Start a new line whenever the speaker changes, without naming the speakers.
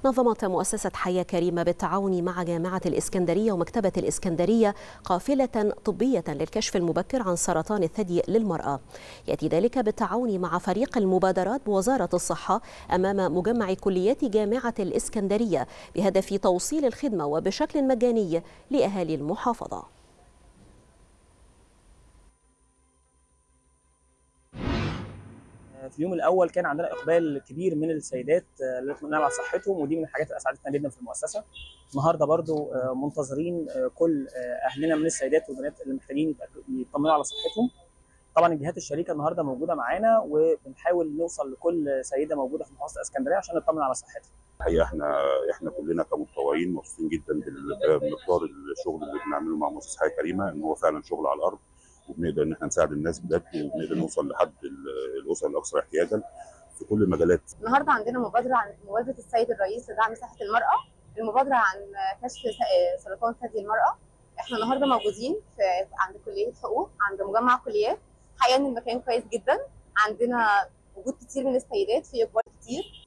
نظمت مؤسسة حياة كريمة بالتعاون مع جامعة الإسكندرية ومكتبة الإسكندرية قافلة طبية للكشف المبكر عن سرطان الثدي للمرأة يأتي ذلك بالتعاون مع فريق المبادرات بوزارة الصحة أمام مجمع كليات جامعة الإسكندرية بهدف توصيل الخدمة وبشكل مجاني لأهالي المحافظة
في اليوم الاول كان عندنا اقبال كبير من السيدات للاطمئنان على صحتهم ودي من الحاجات اللي اسعدتنا جدا في المؤسسه النهارده برضو منتظرين كل اهلنا من السيدات والبنات اللي محتاجين يطمنوا على صحتهم طبعا الجهات الشريكه النهارده موجوده معانا وبنحاول نوصل لكل سيده موجوده في محافظه اسكندريه عشان نطمن على صحتها
الحقيقه احنا احنا كلنا كمتطوعين مبسوطين جدا بمقدار الشغل اللي بنعمله مع مؤسسه حياه كريمه ان هو فعلا شغل على الارض وبنقدر ان احنا نساعد الناس بجد وبنقدر نوصل لحد الاسر الاكثر احتياجا في كل المجالات.
النهارده عندنا مبادره عن مبادره السيد الرئيس لدعم صحه المراه، المبادره عن كشف سرطان ثدي المراه. احنا النهارده موجودين في عند كليه حقوق عند مجمع كليات، حقيقه ان المكان كويس جدا، عندنا وجود كتير من السيدات في اقبال كتير